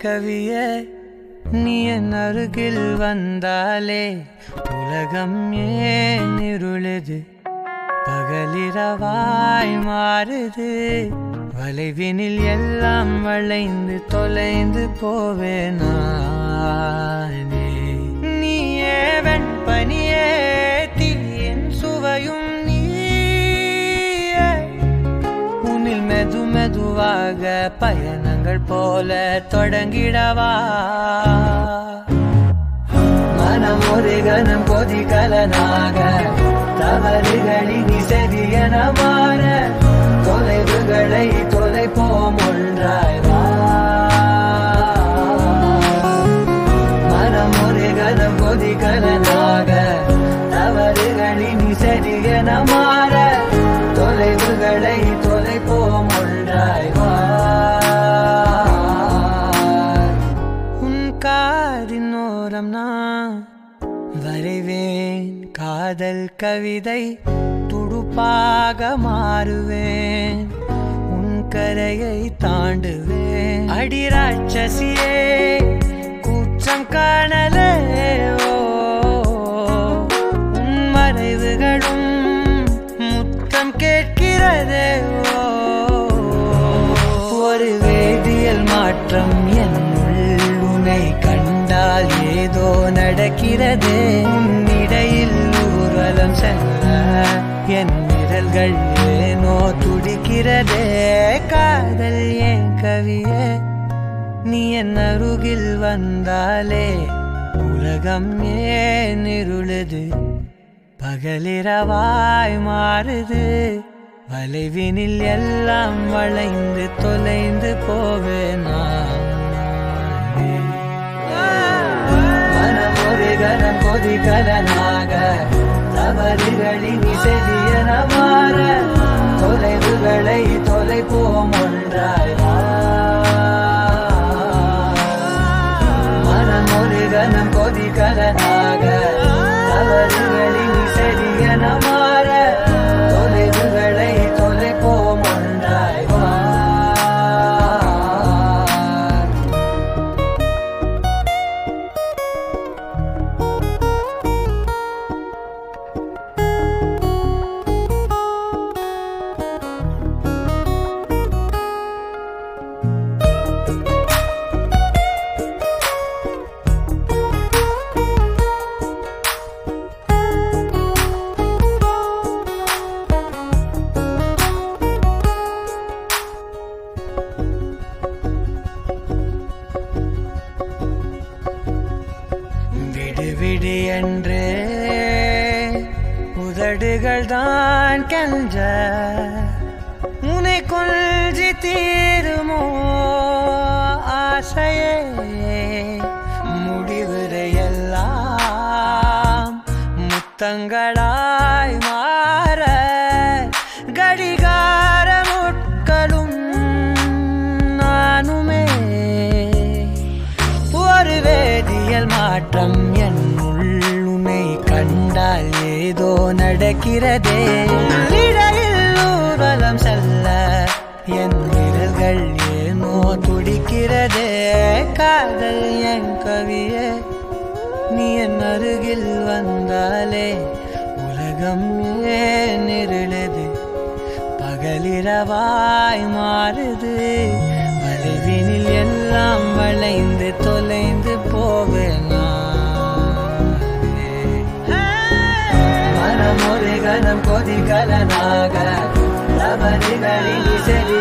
கவியே நீ என் அருகில் வந்தாலே உலகம் ஏன் இருளுது பகலிரவாய் மாறுது வளைவினில் எல்லாம் வளைந்து தொலைந்து போவேனானே நீயே வெண்பனியே தீயின் சுவையும் நீயே உன்னில் மெது மெதுவாக பயணங்கள் போல தொடங்கிடவா மனம் ஒரு கணம் கொதிகலனாக தவறுகளின் செவியன மாற தொலைவுகளை தொலைப்போம் ஒன்றாய் வா மனம் ஒரு கணம் கொதிகலனாக தவறுகளின் செவியன மாற தொலைவுகளை தொலைப்போம் ஒன்றாய் வா உன் காதின் ஓரம் நான் வரைவேன் காதல் கவிதை துடுப்பாக மாறுவேன் உன் கரையை தாண்டுவேன் அடி ராட்சசியே கூற்றம் காணலே ஓ உன் மறைவுகளும் முத்தம் கேட்கிறதே ஓ ஒரு வேதியியல் மாற்றம் என்னுள் உன்னை கண்டால் ஏதோ நடக்கிறதே உன்னிடையில் ஊர்வலம் செல்ல என் விரல்கள் ஏனோ துடிக்கிறதே காதல் ஏன் கவியே நீ என் அருகில் வந்தாலே உலகம் ஏன் இருளுது பகலிரவாய் மாறுது வளைவினில் எல்லாம் வளைந்து தொலைந்து போவேனா மனம் ஒரு கணம் கொதிகலனாக தவறுகளின் செவியன மாற தொலைவுகளை தொலைப்போம் ஒன்றாய் வா. மனம் ஒரு கணம் கொதிகலனாக தவறுகளின் செவியன மாற தொலைவுகளை தொலைப்போம் ஒன்றாய் வா விடு விடு என்று உதடுகள் தான் கெஞ்ச உனை கொல்ஜி தீருமோ ஆசையே முடிவுரை எல்லாம் முத்தங்களாய் மாற கடிகார முட்களும் நானுமே ஒரு வேதியியல் மாற்றம் என்னுள் உன்னை கண்டால் ஏதோ நடக்கிறதே இடையில் ஊர்வலம் செல்ல என் விரல்கள் ஏனோ துடிக்கிறதே காதல் என் கவியே நீ என் அருகில் வந்தாலே உலகம் ஏன் இருளுது பகலிரவாய் மாறுது வளைவினில் எல்லாம் வளைந்து தொலைந்து போவேனா மனம் ஒரு கணம் கொதிகலனாக தவறுகளில் செவி